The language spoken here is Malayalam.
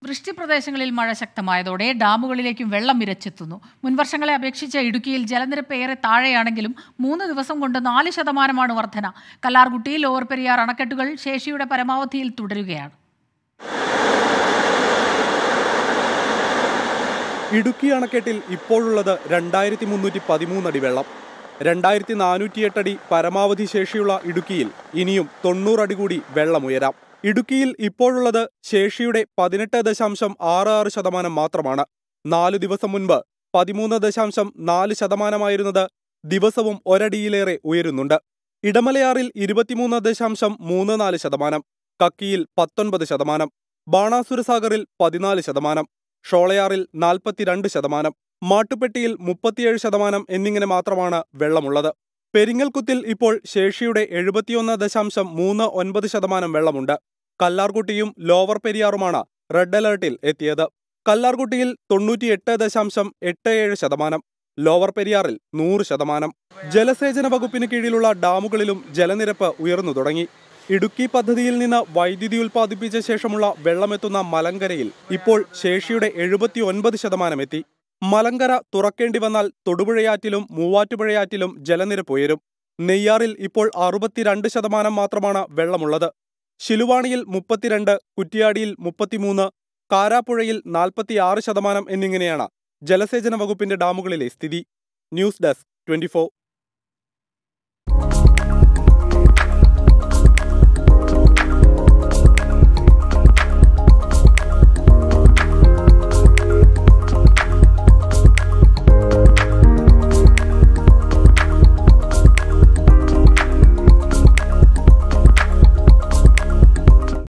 വൃഷ്ടിപ്രദേശങ്ങളിൽ മഴ ശക്തമായതോടെ ഡാമുകളിലേക്കും വെള്ളം ഇരച്ചെത്തുന്നു മുൻവർഷങ്ങളെ അപേക്ഷിച്ച് ഇടുക്കിയിൽ ജലനിരപ്പ് ഏറെ താഴെയാണെങ്കിലും മൂന്ന് ദിവസം കൊണ്ട് നാല് ശതമാനമാണ് വർധന കല്ലാർകുട്ടി ലോവർ പെരിയാർ അണക്കെട്ടുകൾ ശേഷിയുടെ പരമാവധിയിൽ തുടരുകയാണ് ഇടുക്കി അണക്കെട്ടിൽ ഇപ്പോഴുള്ളത് രണ്ടായിരത്തി മുന്നൂറ്റി പതിമൂന്നടി വെള്ളം രണ്ടായിരത്തി നാനൂറ്റിയെട്ടടി പരമാവധി ശേഷിയുള്ള ഇടുക്കിയിൽ ഇനിയും തൊണ്ണൂറടി കൂടി വെള്ളമുയരാം ഇടുക്കിയിൽ ഇപ്പോഴുള്ളത് ശേഷിയുടെ പതിനെട്ട് ദശാംശം ആറ് ആറ് ശതമാനം മാത്രമാണ് നാലു ദിവസം മുൻപ് പതിമൂന്ന് ദശാംശം നാല് ശതമാനമായിരുന്നത് ദിവസവും ഒരടിയിലേറെ ഉയരുന്നുണ്ട് ഇടമലയാറിൽ ഇരുപത്തിമൂന്ന് ദശാംശം മൂന്ന് നാല് ശതമാനം കക്കിയിൽ പത്തൊൻപത് ശതമാനം ബാണാസുരസാഗറിൽ പതിനാല് ശതമാനം ഷോളയാറിൽ നാൽപ്പത്തിരണ്ട് ശതമാനം മാട്ടുപ്പെട്ടിയിൽ മുപ്പത്തിയേഴ് ശതമാനം എന്നിങ്ങനെ മാത്രമാണ് വെള്ളമുള്ളത് പെരിങ്ങൽകുത്തിൽ ഇപ്പോൾ ശേഷിയുടെ എഴുപത്തിയൊന്ന് ദശാംശം മൂന്ന് ഒൻപത് ശതമാനം വെള്ളമുണ്ട് കല്ലാർകുട്ടിയും ലോവർ പെരിയാറുമാണ് റെഡ് അലർട്ടിൽ എത്തിയത് കല്ലാർകുട്ടിയിൽ തൊണ്ണൂറ്റിയെട്ട് ദശാംശം എട്ട് ഏഴ് ശതമാനം ലോവർ പെരിയാറിൽ നൂറ് ശതമാനം ജലസേചന വകുപ്പിന് കീഴിലുള്ള ഡാമുകളിലും ജലനിരപ്പ് ഉയർന്നു തുടങ്ങി ഇടുക്കി പദ്ധതിയിൽ നിന്ന് വൈദ്യുതി ഉൽപ്പാദിപ്പിച്ച ശേഷമുള്ള വെള്ളമെത്തുന്ന മലങ്കരയിൽ ഇപ്പോൾ ശേഷിയുടെ എഴുപത്തി ഒൻപത് ശതമാനം എത്തി മലങ്കര തുറക്കേണ്ടി വന്നാൽ തൊടുപുഴയാറ്റിലും മൂവാറ്റുപുഴയാറ്റിലും ജലനിരപ്പ് ഉയരും നെയ്യാറിൽ ഇപ്പോൾ അറുപത്തിരണ്ട് ശതമാനം മാത്രമാണ് വെള്ളമുള്ളത് ശിലുവാണിയിൽ മുപ്പത്തിരണ്ട് കുറ്റിയാടിയിൽ മുപ്പത്തിമൂന്ന് കാരാപ്പുഴയിൽ നാൽപ്പത്തിയാറ് ശതമാനം എന്നിങ്ങനെയാണ് ജലസേചന വകുപ്പിന്റെ ഡാമുകളിലെ സ്ഥിതി ന്യൂസ് ഡെസ്ക് ട്വന്റി